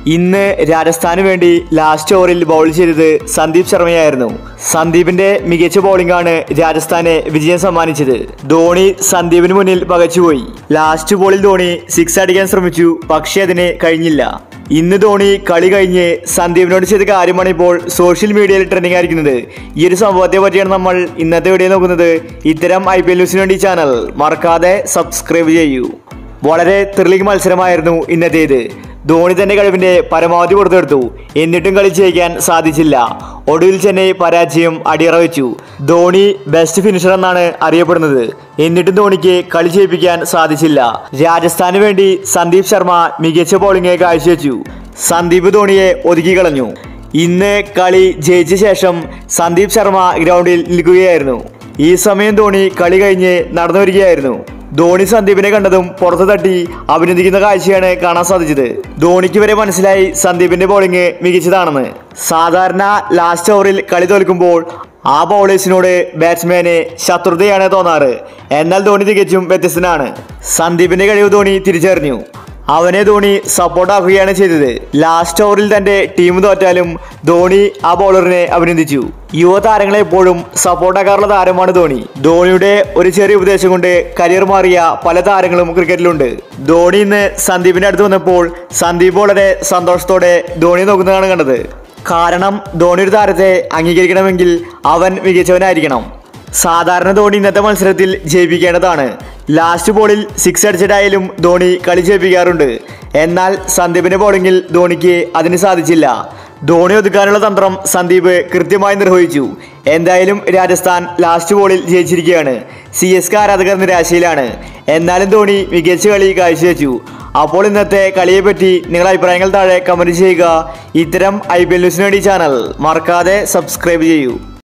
ഇന്ന് രാജസ്ഥാന് വേണ്ടി ലാസ്റ്റ് ഓവറിൽ ബൗൾ ചെയ്തത് സന്ദീപ് ശർമ്മയായിരുന്നു സന്ദീപിന്റെ മികച്ച ബൗളിംഗാണ് രാജസ്ഥാനെ വിജയം സമ്മാനിച്ചത് ധോണി സന്ദീപിന് മുന്നിൽ പകച്ചുപോയി ലാസ്റ്റ് ബോളിൽ ധോണി സിക്സ് അടിക്കാൻ ശ്രമിച്ചു പക്ഷേ അതിന് കഴിഞ്ഞില്ല ഇന്ന് ധോണി കളി കഴിഞ്ഞ് സന്ദീപിനോട് ചെയ്ത കാര്യമാണ് ഇപ്പോൾ സോഷ്യൽ മീഡിയയിൽ ട്രെൻഡിങ് ആയിരിക്കുന്നത് ഈ ഒരു സംഭവത്തെ പറ്റിയാണ് നമ്മൾ ഇന്നത്തെ വീഡിയോ നോക്കുന്നത് ഇത്തരം ഐ പി എൽ ന്യൂസിന് വേണ്ടി ചാനൽ മറക്കാതെ സബ്സ്ക്രൈബ് ചെയ്യൂ വളരെ ത്രില്ലിംഗ് മത്സരമായിരുന്നു ഇന്നത്തേത് ധോണി തന്റെ കഴിവിന്റെ പരമാവധി പുറത്തെടുത്തു എന്നിട്ടും കളി ജയിക്കാൻ സാധിച്ചില്ല ഒടുവിൽ ചെന്നൈ പരാജയം അടിയറ വെച്ചു ധോണി ബെസ്റ്റ് ഫിനിഷർ എന്നാണ് അറിയപ്പെടുന്നത് എന്നിട്ടും ധോണിക്ക് കളി ജയിപ്പിക്കാൻ സാധിച്ചില്ല രാജസ്ഥാന് വേണ്ടി സന്ദീപ് ശർമ്മ മികച്ച ബോളിംഗ് കാഴ്ചവെച്ചു സന്ദീപ് ധോണിയെ ഒതുക്കി കളഞ്ഞു ഇന്ന് കളി ജയിച്ച ശേഷം സന്ദീപ് ശർമ്മ ഗ്രൗണ്ടിൽ നിൽക്കുകയായിരുന്നു ഈ സമയം ധോണി കളി കഴിഞ്ഞ് നടന്നു വരികയായിരുന്നു ധോണി സന്ദീപിനെ കണ്ടതും പുറത്തു തട്ടി അഭിനന്ദിക്കുന്ന കാഴ്ചയാണ് കാണാൻ സാധിച്ചത് ധോണിക്ക് വരെ മനസ്സിലായി സന്ദീപിന്റെ ബോളിംഗ് മികച്ചതാണെന്ന് സാധാരണ ലാസ്റ്റ് ഓവറിൽ കളി തോൽക്കുമ്പോൾ ആ ബൗളേഴ്സിനോട് ബാറ്റ്സ്മാന് ശത്രുതയാണ് തോന്നാറ് എന്നാൽ ധോണി തികച്ചും വ്യത്യസ്തനാണ് സന്ദീപിന്റെ കഴിവ് ധോണി തിരിച്ചറിഞ്ഞു അവനെ ധോണി സപ്പോർട്ടാക്കുകയാണ് ചെയ്തത് ലാസ്റ്റ് ഓവറിൽ തന്റെ ടീം തോറ്റാലും ധോണി ആ ബൗളറിനെ അഭിനന്ദിച്ചു യുവതാരങ്ങളെ എപ്പോഴും സപ്പോർട്ടാക്കാറുള്ള താരമാണ് ധോണി ധോണിയുടെ ഒരു ചെറിയ ഉപദേശം കൊണ്ട് കരിയർ മാറിയ പല താരങ്ങളും ക്രിക്കറ്റിലുണ്ട് ധോണി ഇന്ന് സന്ദീപിന്റെ അടുത്ത് വന്നപ്പോൾ സന്ദീപ് വളരെ സന്തോഷത്തോടെ ധോണി നോക്കുന്നതാണ് കണ്ടത് കാരണം ധോണി ഒരു താരത്തെ അംഗീകരിക്കണമെങ്കിൽ അവൻ മികച്ചവനായിരിക്കണം സാധാരണ ധോണി ഇന്നത്തെ മത്സരത്തിൽ ജയിപ്പിക്കേണ്ടതാണ് ലാസ്റ്റ് ബോളിൽ സിക്സ് അടിച്ചിട്ടായാലും ധോണി കളി ജയിപ്പിക്കാറുണ്ട് എന്നാൽ സന്ദീപിന്റെ ബോളിങ്ങിൽ ധോണിക്ക് അതിന് സാധിച്ചില്ല ധോണി ഒതുക്കാനുള്ള തന്ത്രം സന്ദീപ് കൃത്യമായി നിർവഹിച്ചു എന്തായാലും രാജസ്ഥാൻ ലാസ്റ്റ് ബോളിൽ ജയിച്ചിരിക്കുകയാണ് സി എസ് കെ ആരാധകർ നിരാശയിലാണ് എന്നാലും ധോണി മികച്ച കളി കാഴ്ചവെച്ചു അപ്പോൾ ഇന്നത്തെ കളിയെപ്പറ്റി നിങ്ങളുടെ അഭിപ്രായങ്ങൾ താഴെ കമൻറ്റ് ചെയ്യുക ഇത്തരം ഐ പി എൽ ന്യൂസിന് വേണ്ടി ചാനൽ മറക്കാതെ സബ്സ്ക്രൈബ് ചെയ്യൂ